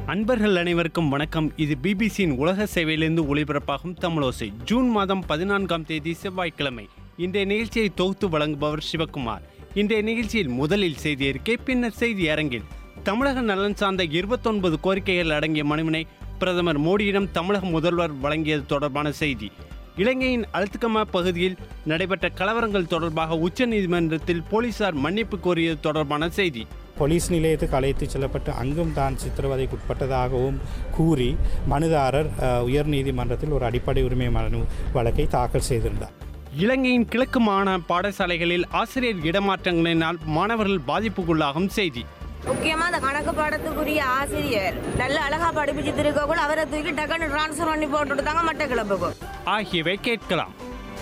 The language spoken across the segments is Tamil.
அன்பர்கள் அனைவருக்கும் வணக்கம் இது பிபிசியின் உலக சேவையிலிருந்து ஒளிபரப்பாகும் தமிழோசை ஜூன் மாதம் பதினான்காம் தேதி செவ்வாய்க்கிழமை இன்றைய நிகழ்ச்சியை தொகுத்து வழங்குபவர் சிவகுமார் இன்றைய நிகழ்ச்சியில் முதலில் செய்தி அறிக்கை பின்னர் செய்தி அரங்கில் தமிழக நலன் சார்ந்த இருபத்தொன்பது கோரிக்கைகள் அடங்கிய மனுவினை பிரதமர் மோடியிடம் தமிழக முதல்வர் வழங்கியது தொடர்பான செய்தி இலங்கையின் அழுத்துக்கமா பகுதியில் நடைபெற்ற கலவரங்கள் தொடர்பாக உச்சநீதிமன்றத்தில் போலீசார் மன்னிப்பு கோரியது தொடர்பான செய்தி போலீஸ் நிலையத்துக்கு அழைத்துச் செல்லப்பட்டு அங்கும் தான் சித்திரவதைக்கு உட்பட்டதாகவும் கூறி மனுதாரர் அஹ், உயர்நீதிமன்றத்தில் ஒரு அடிப்படை உரிமை மனு வழக்கை தாக்கல் செய்திருந்தார் இலங்கையின் கிழக்கு மாகாண பாடசாலைகளில் ஆசிரியர் இடமாற்றங்களினால் மாணவர்கள் பாதிப்புக்குள்ளாகும் செய்தி முக்கியமா அந்த கணக்கு பாடத்துக்குரிய ஆசிரியர் நல்ல அழகா படிப்பிச்சு திருக்கோள் அவரை தூக்கி டக்குன்னு ட்ரான்ஸ்ஃபர் பண்ணி போட்டு தாங்க மட்டக்கிழப்புக்கும் ஆகியவை கேட்கலாம்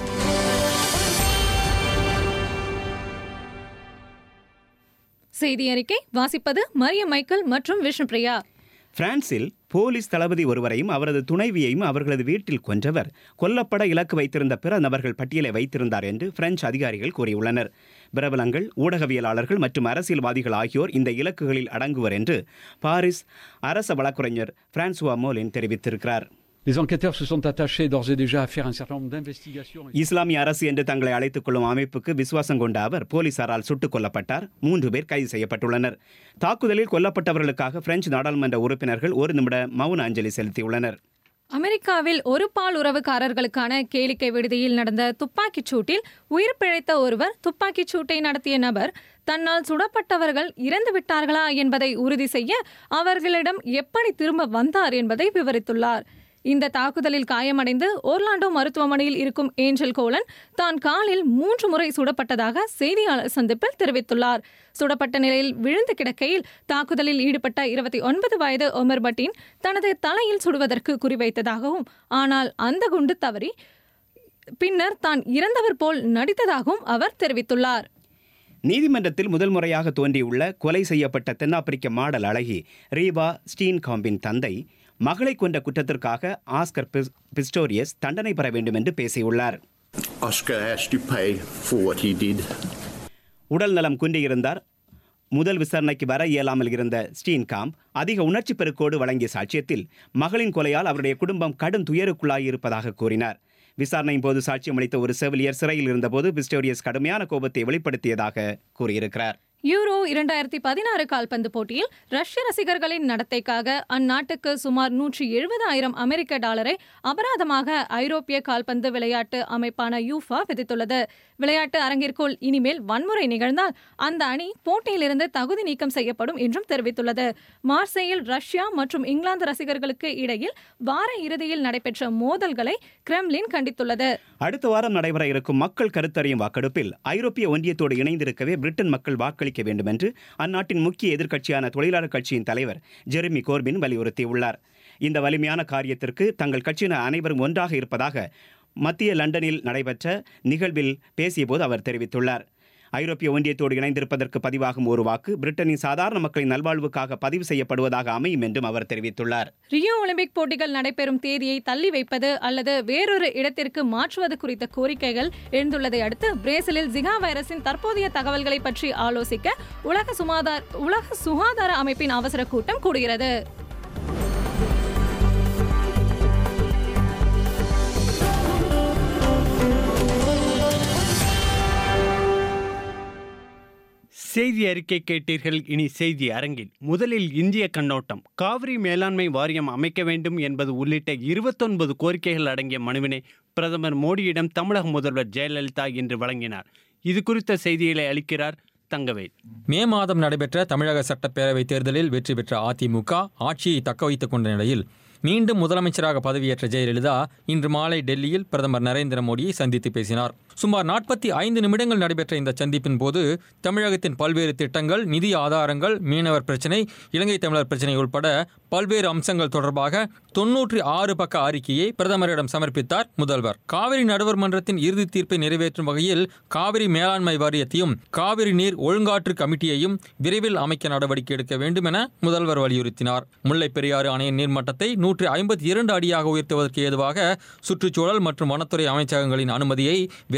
செய்தி அறிக்கை வாசிப்பது மரியம் மைக்கேல் மற்றும் விஷ்ணுபிரியா பிரான்சில் போலீஸ் தளபதி ஒருவரையும் அவரது துணைவியையும் அவர்களது வீட்டில் கொன்றவர் கொல்லப்பட இலக்கு வைத்திருந்த பிற நபர்கள் பட்டியலை வைத்திருந்தார் என்று பிரெஞ்சு அதிகாரிகள் கூறியுள்ளனர் பிரபலங்கள் ஊடகவியலாளர்கள் மற்றும் அரசியல்வாதிகள் ஆகியோர் இந்த இலக்குகளில் அடங்குவர் என்று பாரிஸ் அரச வழக்குரைஞர் பிரான்சுவா மோலின் தெரிவித்திருக்கிறார் Les enquêteurs se sont attachés d'ores et déjà à faire un certain nombre d'investigations. இஸ்லாமிய அரசு என்று தங்களை அழைத்துக் கொள்ளும் அமைப்புக்கு விசுவாசம் கொண்ட அவர் போலீசாரால் சுட்டுக் கொல்லப்பட்டார் மூன்று பேர் கைது செய்யப்பட்டுள்ளனர் தாக்குதலில் கொல்லப்பட்டவர்களுக்காக பிரெஞ்சு நாடாளுமன்ற உறுப்பினர்கள் ஒரு நிமிட மௌன அஞ்சலி செலுத்தியுள்ளனர் அமெரிக்காவில் ஒரு பால் உறவுக்காரர்களுக்கான கேளிக்கை விடுதியில் நடந்த துப்பாக்கிச் சூட்டில் உயிர் பிழைத்த ஒருவர் துப்பாக்கிச் சூட்டை நடத்திய நபர் தன்னால் சுடப்பட்டவர்கள் இறந்து விட்டார்களா என்பதை உறுதி செய்ய அவர்களிடம் எப்படி திரும்ப வந்தார் என்பதை விவரித்துள்ளார் இந்த தாக்குதலில் காயமடைந்து ஓர்லாண்டோ மருத்துவமனையில் இருக்கும் ஏஞ்சல் கோலன் தான் காலில் மூன்று முறை சுடப்பட்டதாக செய்தியாளர் சந்திப்பில் தெரிவித்துள்ளார் சுடப்பட்ட நிலையில் விழுந்து கிடக்கையில் தாக்குதலில் ஈடுபட்ட இருபத்தி ஒன்பது வயது ஒமர் பட்டீன் தனது தலையில் சுடுவதற்கு குறிவைத்ததாகவும் ஆனால் அந்த குண்டு தவறி பின்னர் தான் இறந்தவர் போல் நடித்ததாகவும் அவர் தெரிவித்துள்ளார் நீதிமன்றத்தில் முதல் முறையாக தோன்றியுள்ள கொலை செய்யப்பட்ட தென்னாப்பிரிக்க மாடல் அழகி ரீபா ஸ்டீன்காம்பின் தந்தை மகளை கொண்ட குற்றத்திற்காக ஆஸ்கர் பிஸ்- பிஸ்டோரியஸ் தண்டனை பெற வேண்டும் என்று பேசியுள்ளார் Oscar has to pay for what he did. உடல் நலம் குன்றியிருந்தார் முதல் விசாரணைக்கு வர இயலாமல் இருந்த ஸ்டீன்காம்ப் அதிக உணர்ச்சி பெருக்கோடு வழங்கிய சாட்சியத்தில் மகளின் கொலையால் அவருடைய குடும்பம் கடும் துயருக்குள்ளாகியிருப்பதாக கூறினார் விசாரணையின் போது சாட்சியம் அளித்த ஒரு செவிலியர் சிறையில் இருந்தபோது பிஸ்டோரியஸ் கடுமையான கோபத்தை வெளிப்படுத்தியதாக கூறியிருக்கிறார் யூரோ இரண்டாயிரத்தி பதினாறு கால்பந்து போட்டியில் ரஷ்ய ரசிகர்களின் நடத்தைக்காக அந்நாட்டுக்கு சுமார் நூற்றி எழுபதாயிரம் அமெரிக்க டாலரை அபராதமாக ஐரோப்பிய கால்பந்து விளையாட்டு அமைப்பான யூஃபா விதித்துள்ளது விளையாட்டு அரங்கிற்குள் இனிமேல் வன்முறை நிகழ்ந்தால் அந்த அணி போட்டியிலிருந்து தகுதி நீக்கம் செய்யப்படும் என்றும் தெரிவித்துள்ளது மார்சேயில் ரஷ்யா மற்றும் இங்கிலாந்து ரசிகர்களுக்கு இடையில் வார இறுதியில் நடைபெற்ற மோதல்களை கிரெம்லின் கண்டித்துள்ளது அடுத்த வாரம் நடைபெற இருக்கும் மக்கள் கருத்தறியும் வாக்கெடுப்பில் ஐரோப்பிய ஒன்றியத்தோடு இணைந்திருக்கவே பிரிட்டன் மக்கள் வாக்களிக்க வேண்டும் என்று அந்நாட்டின் முக்கிய எதிர்க்கட்சியான தொழிலாளர் கட்சியின் தலைவர் ஜெரிமி கோர்பின் வலியுறுத்தியுள்ளார் இந்த வலிமையான காரியத்திற்கு தங்கள் கட்சியினர் அனைவரும் ஒன்றாக இருப்பதாக மத்திய லண்டனில் நடைபெற்ற நிகழ்வில் பேசியபோது அவர் தெரிவித்துள்ளார் ஐரோப்பிய ஒன்றியத்தோடு இணைந்திருப்பதற்கு பதிவாகும் ஒரு வாக்கு பிரிட்டனின் சாதாரண மக்களின் நல்வாழ்வுக்காக பதிவு செய்யப்படுவதாக அமையும் என்றும் அவர் தெரிவித்துள்ளார் ரியோ ஒலிம்பிக் போட்டிகள் நடைபெறும் தேதியை தள்ளி வைப்பது அல்லது வேறொரு இடத்திற்கு மாற்றுவது குறித்த கோரிக்கைகள் எழுந்துள்ளதை அடுத்து பிரேசிலில் ஜிகா வைரஸின் தற்போதைய தகவல்களை பற்றி ஆலோசிக்க உலக சுகாதார உலக சுகாதார அமைப்பின் அவசர கூட்டம் கூடுகிறது செய்தி அறிக்கை கேட்டீர்கள் இனி செய்தி அரங்கில் முதலில் இந்திய கண்ணோட்டம் காவிரி மேலாண்மை வாரியம் அமைக்க வேண்டும் என்பது உள்ளிட்ட இருபத்தொன்பது கோரிக்கைகள் அடங்கிய மனுவினை பிரதமர் மோடியிடம் தமிழக முதல்வர் ஜெயலலிதா இன்று வழங்கினார் இது குறித்த செய்திகளை அளிக்கிறார் தங்கவேல் மே மாதம் நடைபெற்ற தமிழக சட்டப்பேரவைத் தேர்தலில் வெற்றி பெற்ற அதிமுக ஆட்சியை தக்க வைத்துக் கொண்ட நிலையில் மீண்டும் முதலமைச்சராக பதவியேற்ற ஜெயலலிதா இன்று மாலை டெல்லியில் பிரதமர் நரேந்திர மோடியை சந்தித்து பேசினார் சுமார் நாற்பத்தி ஐந்து நிமிடங்கள் நடைபெற்ற இந்த சந்திப்பின் போது தமிழகத்தின் பல்வேறு திட்டங்கள் நிதி ஆதாரங்கள் மீனவர் பிரச்சினை இலங்கை தமிழர் பிரச்சினை உட்பட பல்வேறு அம்சங்கள் தொடர்பாக தொன்னூற்றி ஆறு பக்க அறிக்கையை பிரதமரிடம் சமர்ப்பித்தார் முதல்வர் காவிரி நடுவர் மன்றத்தின் இறுதி தீர்ப்பை நிறைவேற்றும் வகையில் காவிரி மேலாண்மை வாரியத்தையும் காவிரி நீர் ஒழுங்காற்று கமிட்டியையும் விரைவில் அமைக்க நடவடிக்கை எடுக்க வேண்டும் என முதல்வர் வலியுறுத்தினார் முல்லை பெரியாறு அணையின் நீர்மட்டத்தை நூற்றி ஐம்பத்தி இரண்டு அடியாக உயர்த்துவதற்கு ஏதுவாக சுற்றுச்சூழல் மற்றும் வனத்துறை அமைச்சகங்களின் அனுமதியை விரைவில்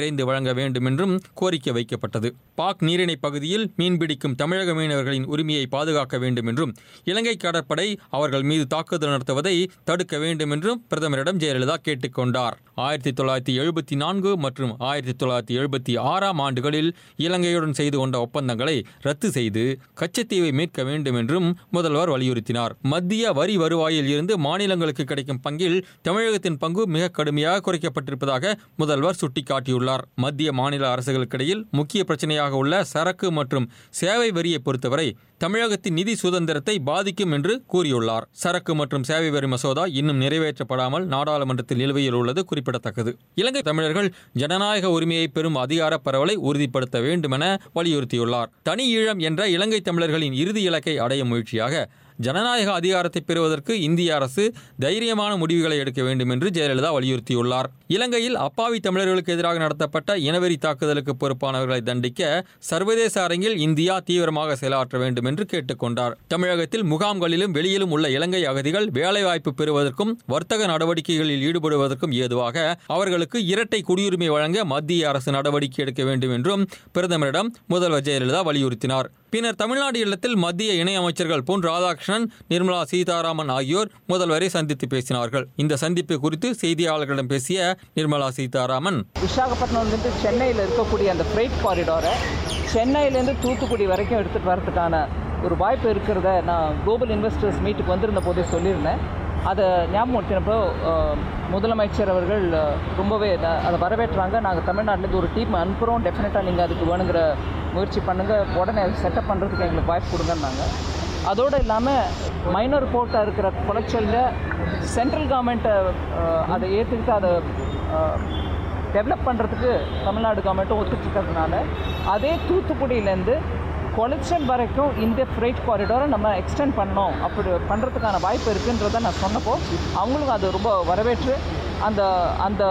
விரைந்து வழங்க வேண்டும் என்றும் கோரிக்கை வைக்கப்பட்டது பாக் நீரிணை பகுதியில் மீன்பிடிக்கும் தமிழக மீனவர்களின் உரிமையை பாதுகாக்க வேண்டும் என்றும் இலங்கை கடற்படை அவர்கள் மீது தாக்குதல் நடத்துவதை தடுக்க வேண்டும் என்றும் பிரதமரிடம் ஜெயலலிதா கேட்டுக்கொண்டார் ஆயிரத்தி தொள்ளாயிரத்தி எழுபத்தி நான்கு மற்றும் ஆயிரத்தி தொள்ளாயிரத்தி எழுபத்தி ஆறாம் ஆண்டுகளில் இலங்கையுடன் செய்து கொண்ட ஒப்பந்தங்களை ரத்து செய்து கச்சத்தீவை மீட்க வேண்டும் என்றும் முதல்வர் வலியுறுத்தினார் மத்திய வரி வருவாயில் இருந்து மாநிலங்களுக்கு கிடைக்கும் பங்கில் தமிழகத்தின் பங்கு மிக கடுமையாக குறைக்கப்பட்டிருப்பதாக முதல்வர் சுட்டிக்காட்டியுள்ளார் மத்திய மாநில அரசுகளுக்கிடையில் முக்கிய பிரச்சனையாக உள்ள சரக்கு மற்றும் சேவை வரியை பொறுத்தவரை தமிழகத்தின் நிதி சுதந்திரத்தை பாதிக்கும் என்று கூறியுள்ளார் சரக்கு மற்றும் சேவை வரி மசோதா இன்னும் நிறைவேற்றப்படாமல் நாடாளுமன்றத்தில் நிலுவையில் உள்ளது குறிப்பிடத்தக்கது இலங்கை தமிழர்கள் ஜனநாயக உரிமையை பெறும் அதிகார பரவலை உறுதிப்படுத்த வேண்டும் என வலியுறுத்தியுள்ளார் தனி ஈழம் என்ற இலங்கை தமிழர்களின் இறுதி இலக்கை அடையும் முயற்சியாக ஜனநாயக அதிகாரத்தை பெறுவதற்கு இந்திய அரசு தைரியமான முடிவுகளை எடுக்க வேண்டும் என்று ஜெயலலிதா வலியுறுத்தியுள்ளார் இலங்கையில் அப்பாவி தமிழர்களுக்கு எதிராக நடத்தப்பட்ட இனவெறி தாக்குதலுக்கு பொறுப்பானவர்களை தண்டிக்க சர்வதேச அரங்கில் இந்தியா தீவிரமாக செயலாற்ற வேண்டும் என்று கேட்டுக்கொண்டார் தமிழகத்தில் முகாம்களிலும் வெளியிலும் உள்ள இலங்கை அகதிகள் வேலைவாய்ப்பு பெறுவதற்கும் வர்த்தக நடவடிக்கைகளில் ஈடுபடுவதற்கும் ஏதுவாக அவர்களுக்கு இரட்டை குடியுரிமை வழங்க மத்திய அரசு நடவடிக்கை எடுக்க வேண்டும் என்றும் பிரதமரிடம் முதல்வர் ஜெயலலிதா வலியுறுத்தினார் பின்னர் தமிழ்நாடு இல்லத்தில் மத்திய இணையமைச்சர்கள் பொன் ராதாகிருஷ்ணன் நிர்மலா சீதாராமன் ஆகியோர் முதல்வரை சந்தித்து பேசினார்கள் இந்த சந்திப்பு குறித்து செய்தியாளர்களிடம் பேசிய நிர்மலா சீதாராமன் விசாகப்பட்டினம்லேருந்து சென்னையில் இருக்கக்கூடிய அந்த ஃப்ரைட் காரிடாரை சென்னையிலேருந்து தூத்துக்குடி வரைக்கும் எடுத்துகிட்டு வரதுக்கான ஒரு வாய்ப்பு இருக்கிறத நான் குளோபல் இன்வெஸ்டர்ஸ் மீட்டுக்கு வந்திருந்த போதே சொல்லியிருந்தேன் அதை ஞாபகப்படுத்தினப்போ அஹ், முதலமைச்சர் அவர்கள் அஹ், ரொம்பவே ந- அதை வரவேற்றாங்க நாங்கள் தமிழ்நாட்டிலேருந்து ஒரு டீம் அனுப்புகிறோம் டெஃபினட்டாக நீங்கள் அதுக்கு வேணுங்கிற முயற்சி பண்ணுங்கள் உடனே செட்டப் பண்ணுறதுக்கு எங்களுக்கு வாய்ப்பு கொடுங்கன்னாங்க அதோடு இல்லாமல் மைனர் போர்ட்டாக இருக்கிற குளச்சலில் சென்ட்ரல் கவர்மெண்ட்டை அதை ஏற்றுக்கிட்டு அதை டெவலப் பண்ணுறதுக்கு தமிழ்நாடு கவர்மெண்ட்டும் ஒத்துட்ருக்கிறதுனால அதே தூத்துக்குடியிலேருந்து கொளச்சல் வரைக்கும் இந்த ஃப்ரைட் காரிடாரை நம்ம எக்ஸ்டெண்ட் பண்ணோம் அப்படி பண்ணுறதுக்கான வாய்ப்பு இருக்குன்றதை நான் சொன்னப்போ அவங்களும் அது ரொம்ப வரவேற்று அந்த அந்த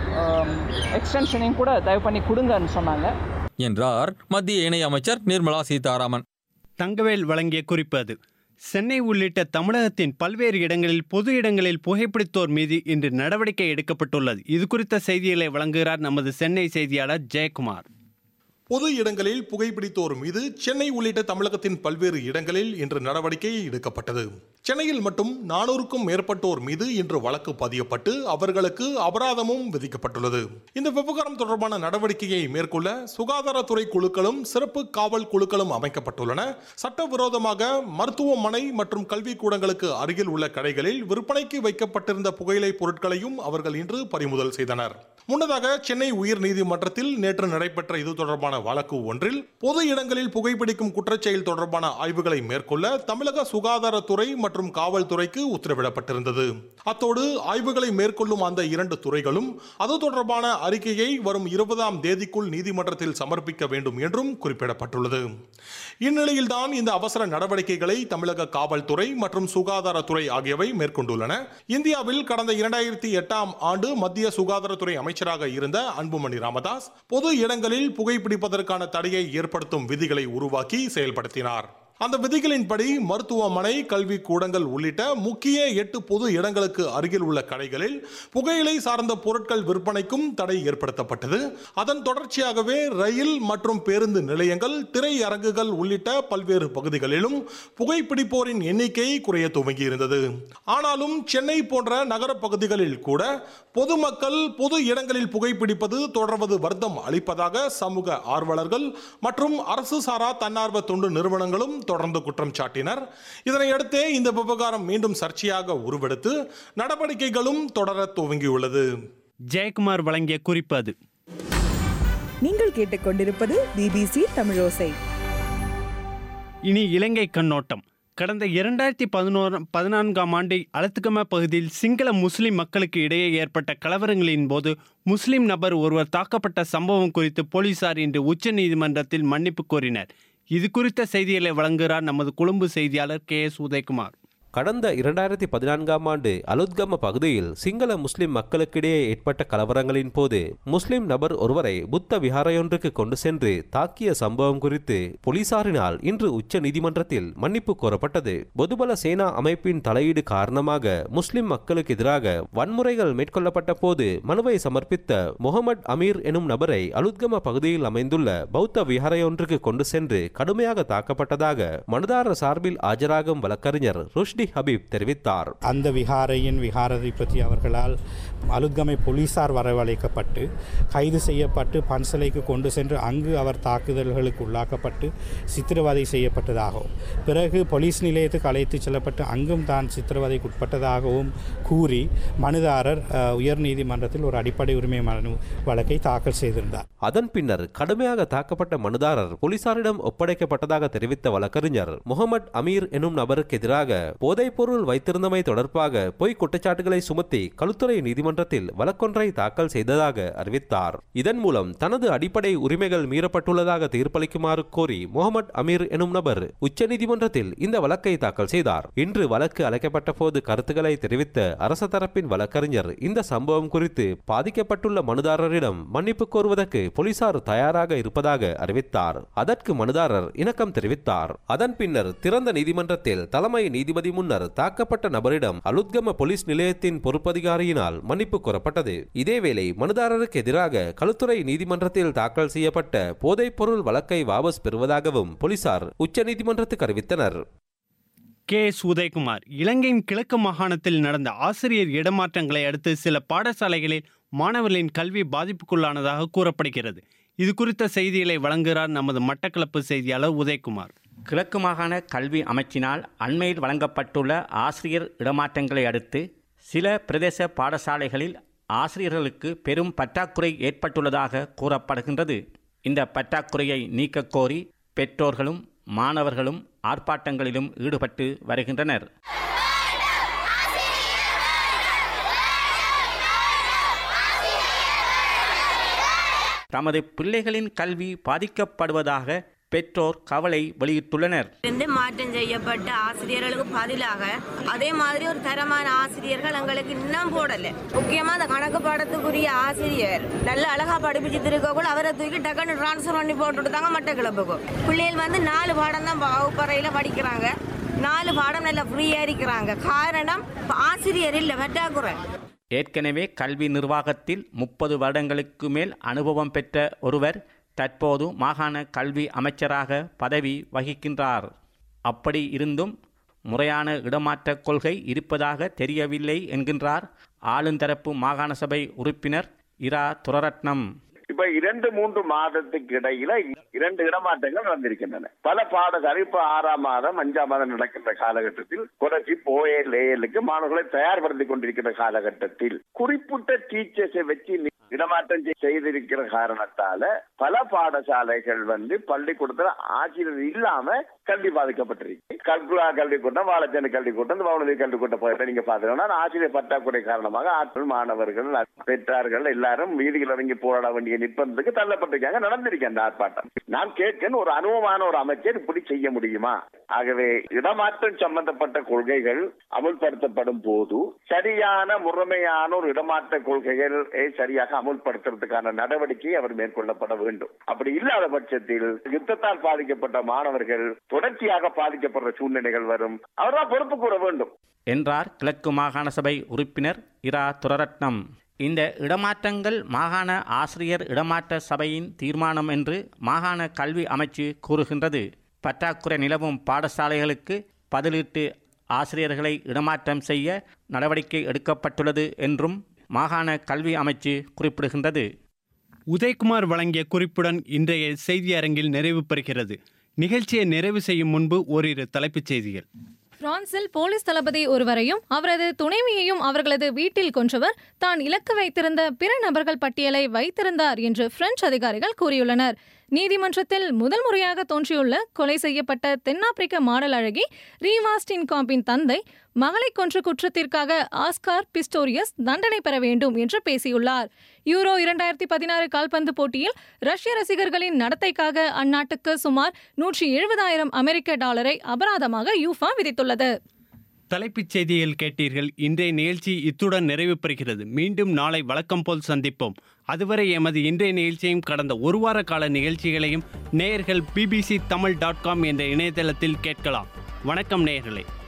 எக்ஸ்டென்ஷனையும் கூட தயவு பண்ணி கொடுங்கன்னு சொன்னாங்க என்றார் மத்திய இணையமைச்சர் நிர்மலா சீதாராமன் தங்கவேல் வழங்கிய குறிப்பு அது சென்னை உள்ளிட்ட தமிழகத்தின் பல்வேறு இடங்களில் பொது இடங்களில் புகைப்பிடித்தோர் மீது இன்று நடவடிக்கை எடுக்கப்பட்டுள்ளது இது குறித்த செய்திகளை வழங்குகிறார் நமது சென்னை செய்தியாளர் ஜெயக்குமார் பொது இடங்களில் புகைப்பிடித்தோர் மீது சென்னை உள்ளிட்ட தமிழகத்தின் பல்வேறு இடங்களில் இன்று நடவடிக்கை எடுக்கப்பட்டது சென்னையில் மட்டும் நானூறுக்கும் மேற்பட்டோர் மீது இன்று வழக்கு பதியப்பட்டு அவர்களுக்கு அபராதமும் விதிக்கப்பட்டுள்ளது இந்த விவகாரம் தொடர்பான நடவடிக்கையை மேற்கொள்ள சுகாதாரத்துறை குழுக்களும் சிறப்பு காவல் குழுக்களும் அமைக்கப்பட்டுள்ளன சட்டவிரோதமாக மருத்துவமனை மற்றும் கல்வி கூடங்களுக்கு அருகில் உள்ள கடைகளில் விற்பனைக்கு வைக்கப்பட்டிருந்த புகையிலை பொருட்களையும் அவர்கள் இன்று பறிமுதல் செய்தனர் முன்னதாக சென்னை உயர் நீதிமன்றத்தில் நேற்று நடைபெற்ற இது தொடர்பான வழக்கு ஒன்றில் பொது இடங்களில் புகைப்பிடிக்கும் குற்றச்செயல் தொடர்பான ஆய்வுகளை மேற்கொள்ள தமிழக சுகாதாரத்துறை மற்றும் காவல்துறைக்கு உத்தரவிடப்பட்டிருந்தது அத்தோடு ஆய்வுகளை மேற்கொள்ளும் அந்த இரண்டு துறைகளும் அது தொடர்பான அறிக்கையை வரும் இருபதாம் தேதிக்குள் நீதிமன்றத்தில் சமர்ப்பிக்க வேண்டும் என்றும் குறிப்பிடப்பட்டுள்ளது இந்நிலையில்தான் இந்த அவசர நடவடிக்கைகளை தமிழக காவல்துறை மற்றும் சுகாதாரத்துறை ஆகியவை மேற்கொண்டுள்ளன இந்தியாவில் கடந்த இரண்டாயிரத்தி எட்டாம் ஆண்டு மத்திய சுகாதாரத்துறை அமைச்சராக இருந்த அன்புமணி ராமதாஸ் பொது இடங்களில் புகைப்பிடிப்பதற்கான தடையை ஏற்படுத்தும் விதிகளை உருவாக்கி செயல்படுத்தினார் அந்த விதிகளின்படி மருத்துவமனை கல்வி கூடங்கள் உள்ளிட்ட முக்கிய எட்டு பொது இடங்களுக்கு அருகில் உள்ள கடைகளில் புகையிலை சார்ந்த பொருட்கள் விற்பனைக்கும் தடை ஏற்படுத்தப்பட்டது அதன் தொடர்ச்சியாகவே ரயில் மற்றும் பேருந்து நிலையங்கள் திரையரங்குகள் உள்ளிட்ட பல்வேறு பகுதிகளிலும் புகைப்பிடிப்போரின் எண்ணிக்கை குறைய துவங்கியிருந்தது ஆனாலும் சென்னை போன்ற நகர பகுதிகளில் கூட பொதுமக்கள் பொது இடங்களில் புகைப்பிடிப்பது தொடர்வது வருத்தம் அளிப்பதாக சமூக ஆர்வலர்கள் மற்றும் அரசு சாரா தன்னார்வ தொண்டு நிறுவனங்களும் தொடர்ந்து குற்றம் சாட்டினர் இதனையடுத்தே இந்த விவகாரம் மீண்டும் சர்ச்சையாக உருவெடுத்து நடவடிக்கைகளும் தொடர துவங்கியுள்ளது ஜெயக்குமார் வழங்கிய குறிப்பு அது நீங்கள் கேட்டுக்கொண்டிருப்பது பிபிசி தமிழோசை இனி இலங்கை கண்ணோட்டம் கடந்த இரண்டாயிரத்தி பதினோரு பதினான்காம் ஆண்டு அலத்துகம பகுதியில் சிங்கள முஸ்லிம் மக்களுக்கு இடையே ஏற்பட்ட கலவரங்களின் போது முஸ்லிம் நபர் ஒருவர் தாக்கப்பட்ட சம்பவம் குறித்து போலீசார் இன்று உச்சநீதிமன்றத்தில் மன்னிப்பு கோரினர் இது குறித்த செய்திகளை வழங்குகிறார் நமது கொழும்பு செய்தியாளர் கே எஸ் உதயகுமார் கடந்த இரண்டாயிரத்தி பதினான்காம் ஆண்டு அலுத்கம பகுதியில் சிங்கள முஸ்லிம் மக்களுக்கிடையே ஏற்பட்ட கலவரங்களின் போது முஸ்லிம் நபர் ஒருவரை புத்த விகாரையொன்றுக்கு கொண்டு சென்று தாக்கிய சம்பவம் குறித்து போலீசாரினால் இன்று உச்ச நீதிமன்றத்தில் மன்னிப்பு கோரப்பட்டது பொதுபல சேனா அமைப்பின் தலையீடு காரணமாக முஸ்லிம் மக்களுக்கு எதிராக வன்முறைகள் மேற்கொள்ளப்பட்ட போது மனுவை சமர்ப்பித்த முகமது அமீர் எனும் நபரை அலுத்கம பகுதியில் அமைந்துள்ள பௌத்த விகாரையொன்றுக்கு கொண்டு சென்று கடுமையாக தாக்கப்பட்டதாக மனுதாரர் சார்பில் ஆஜராகும் வழக்கறிஞர் ருஷ்டி ஹபீப் தெரிவித்தார் அந்த விகாரையின் விகாராதிபதி அவர்களால் அலுத்கமை போலீசார் வரவழைக்கப்பட்டு கைது செய்யப்பட்டு பன்சலைக்கு கொண்டு சென்று அங்கு அவர் தாக்குதல்களுக்கு உள்ளாக்கப்பட்டு சித்திரவதை செய்யப்பட்டதாகவும் பிறகு போலீஸ் நிலையத்துக்கு அழைத்துச் செல்லப்பட்டு அங்கும் தான் சித்திரவதைக்கு உட்பட்டதாகவும் கூறி மனுதாரர் அஹ், உயர்நீதிமன்றத்தில் ஒரு அடிப்படை உரிமை மனு வழக்கை தாக்கல் செய்திருந்தார் அதன் பின்னர் கடுமையாக தாக்கப்பட்ட மனுதாரர் போலீசாரிடம் ஒப்படைக்கப்பட்டதாக தெரிவித்த வழக்கறிஞர் முகமது அமீர் எனும் நபருக்கு எதிராக போதைப்பொருள் வைத்திருந்தமை தொடர்பாக பொய் குற்றச்சாட்டுகளை சுமத்தி களுத்துறை நீதிமன்றத்தில் வழக்கொன்றை தாக்கல் செய்ததாக அறிவித்தார் இதன் மூலம் தனது அடிப்படை உரிமைகள் மீறப்பட்டுள்ளதாக தீர்ப்பளிக்குமாறு கோரி முகமது அமீர் எனும் நபர் உச்சநீதிமன்றத்தில் இந்த வழக்கை தாக்கல் செய்தார் இன்று வழக்கு அழைக்கப்பட்ட போது கருத்துக்களை தெரிவித்த அரச தரப்பின் வழக்கறிஞர் இந்த சம்பவம் குறித்து பாதிக்கப்பட்டுள்ள மனுதாரரிடம் மன்னிப்பு கோருவதற்கு போலீசார் தயாராக இருப்பதாக அறிவித்தார் அதற்கு மனுதாரர் இணக்கம் தெரிவித்தார் அதன் பின்னர் திறந்த நீதிமன்றத்தில் தலைமை நீதிபதி முன்னர் தாக்கப்பட்ட நபரிடம் அலுத்கம போலீஸ் நிலையத்தின் பொறுப்பதிகாரியினால் மன்னிப்பு கோரப்பட்டது இதேவேளை மனுதாரருக்கு எதிராக களுத்துறை நீதிமன்றத்தில் தாக்கல் செய்யப்பட்ட போதைப் பொருள் வழக்கை வாபஸ் பெறுவதாகவும் போலீசார் உச்சநீதிமன்றத்துக்கு அறிவித்தனர் கே எஸ் உதயகுமார் இலங்கையின் கிழக்கு மாகாணத்தில் நடந்த ஆசிரியர் இடமாற்றங்களை அடுத்து சில பாடசாலைகளில் மாணவர்களின் கல்வி பாதிப்புக்குள்ளானதாக கூறப்படுகிறது இது குறித்த செய்திகளை வழங்குகிறார் நமது மட்டக்களப்பு செய்தியாளர் உதயகுமார் கிழக்கு மாகாண கல்வி அமைச்சினால் அண்மையில் வழங்கப்பட்டுள்ள ஆசிரியர் இடமாற்றங்களை அடுத்து சில பிரதேச பாடசாலைகளில் ஆசிரியர்களுக்கு பெரும் பற்றாக்குறை ஏற்பட்டுள்ளதாக கூறப்படுகின்றது இந்த பற்றாக்குறையை நீக்கக் கோரி பெற்றோர்களும் மாணவர்களும் ஆர்ப்பாட்டங்களிலும் ஈடுபட்டு வருகின்றனர் தமது பிள்ளைகளின் கல்வி பாதிக்கப்படுவதாக பெற்றோர் கவலை வெளியிட்டுள்ளனர் இருந்து மாற்றம் செய்யப்பட்ட ஆசிரியர்களுக்கு பதிலாக அதே மாதிரி ஒரு தரமான ஆசிரியர்கள் எங்களுக்கு இன்னும் போடல முக்கியமா அந்த கணக்கு பாடத்துக்குரிய ஆசிரியர் நல்ல அழகா படிப்பிச்சு இருக்கக்குள்ள அவரை தூக்கி டக்குன்னு டிரான்ஸ்ஃபர் பண்ணி போட்டுட்டு தாங்க மட்டக்கிழப்புக்கும் பிள்ளைகள் வந்து நாலு பாடம் தான் வகுப்பறையில படிக்கிறாங்க நாலு பாடம் நல்லா ஃப்ரீயா இருக்கிறாங்க காரணம் இப்ப ஆசிரியர் இல்லை பற்றாக்குறை ஏற்கனவே கல்வி நிர்வாகத்தில் முப்பது வருடங்களுக்கு மேல் அனுபவம் பெற்ற ஒருவர் தற்போது மாகாண கல்வி அமைச்சராக பதவி வகிக்கின்றார் அப்படி இருந்தும் முறையான இடமாற்றக் கொள்கை இருப்பதாக தெரியவில்லை என்கின்றார் ஆளுந்தரப்பு மாகாண சபை உறுப்பினர் இரா துரரட்னம் இப்ப இரண்டு மூன்று மாதத்துக்கு இடையில இரண்டு இடமாற்றங்கள் நடந்திருக்கின்றன பல பாடசாலை இப்ப ஆறாம் மாதம் அஞ்சாம் மாதம் நடக்கின்ற காலகட்டத்தில் குறைச்சி போயல் ஏஎலுக்கு மாணவர்களை தயார்படுத்திக் கொண்டிருக்கின்ற காலகட்டத்தில் குறிப்பிட்ட டீச்சர்ஸை வச்சு இடமாற்றம் செய்- செய்திருக்கிற காரணத்தால பல பாடசாலைகள் வந்து பள்ளிக்கூடத்துல ஆசிரியர் இல்லாம கல்வி பாதிக்கப்பட்டிருக்கு கல்குலா கல்வி கூட்டம் வாழச்சேன கல்வி கூட்டம் இந்த வவுனதி கல்வி கூட்டம் போயிட்டு நீங்க பாத்தீங்கன்னா ஆசிரியர் பற்றாக்குறை காரணமாக ஆற்றல் மாணவர்கள் பெற்றார்கள் எல்லாரும் வீதிகள் இறங்கி போராட வேண்டிய நிர்பந்தத்துக்கு தள்ளப்பட்டிருக்காங்க நடந்திருக்கு அந்த ஆர்ப்பாட்டம் நான் கேட்கேன் ஒரு அனுபவமான ஒரு அமைச்சர் இப்படி செய்ய முடியுமா ஆகவே இடமாற்றம் சம்பந்தப்பட்ட கொள்கைகள் அமுல்படுத்தப்படும் போது சரியான முறைமையான ஒரு இடமாற்ற கொள்கைகள் சரியாக அமுல்படுத்துறதுக்கான நடவடிக்கை அவர் மேற்கொள்ளப்பட வேண்டும் அப்படி இல்லாத பட்சத்தில் யுத்தத்தால் பாதிக்கப்பட்ட மாணவர்கள் தொடர்ச்சியாக பாதிக்கப்படுற சூழ்நிலைகள் வரும் அவர்தான் பொறுப்பு கூற வேண்டும் என்றார் கிழக்கு மாகாண சபை உறுப்பினர் இரா துரரட்னம் இந்த இடமாற்றங்கள் மாகாண ஆசிரியர் இடமாற்ற சபையின் தீர்மானம் என்று மாகாண கல்வி அமைச்சு கூறுகின்றது பற்றாக்குறை நிலவும் பாடசாலைகளுக்கு பதிலீட்டு ஆசிரியர்களை இடமாற்றம் செய்ய நடவடிக்கை எடுக்கப்பட்டுள்ளது என்றும் மாகாண கல்வி அமைச்சு குறிப்பிடுகின்றது உதயகுமார் வழங்கிய குறிப்புடன் இன்றைய செய்தி அரங்கில் நிறைவு பெறுகிறது நிகழ்ச்சியை நிறைவு செய்யும் முன்பு ஓரிரு தலைப்புச் செய்திகள் பிரான்சில் போலீஸ் தளபதி ஒருவரையும் அவரது துணைவியையும் அவர்களது வீட்டில் கொன்றவர் தான் இலக்கு வைத்திருந்த பிற நபர்கள் பட்டியலை வைத்திருந்தார் என்று பிரெஞ்சு அதிகாரிகள் கூறியுள்ளனர் நீதிமன்றத்தில் முதல் முறையாக தோன்றியுள்ள கொலை செய்யப்பட்ட தென்னாப்பிரிக்க மாடல் அழகி ரீவாஸ்டின் காம்பின் தந்தை மகளை கொன்ற குற்றத்திற்காக ஆஸ்கார் பிஸ்டோரியஸ் தண்டனை பெற வேண்டும் என்று பேசியுள்ளார் யூரோ இரண்டாயிரத்தி பதினாறு கால்பந்து போட்டியில் ரஷ்ய ரசிகர்களின் நடத்தைக்காக அந்நாட்டுக்கு சுமார் நூற்றி எழுபதாயிரம் அமெரிக்க டாலரை அபராதமாக யூஃபா விதித்துள்ளது தலைப்புச் செய்திகள் கேட்டீர்கள் இன்றைய நிகழ்ச்சி இத்துடன் நிறைவு பெறுகிறது மீண்டும் நாளை வழக்கம் போல் சந்திப்போம் அதுவரை எமது இன்றைய நிகழ்ச்சியையும் கடந்த ஒரு வார கால நிகழ்ச்சிகளையும் நேயர்கள் பிபிசி தமிழ் டாட் காம் என்ற இணையதளத்தில் கேட்கலாம் வணக்கம் நேயர்களே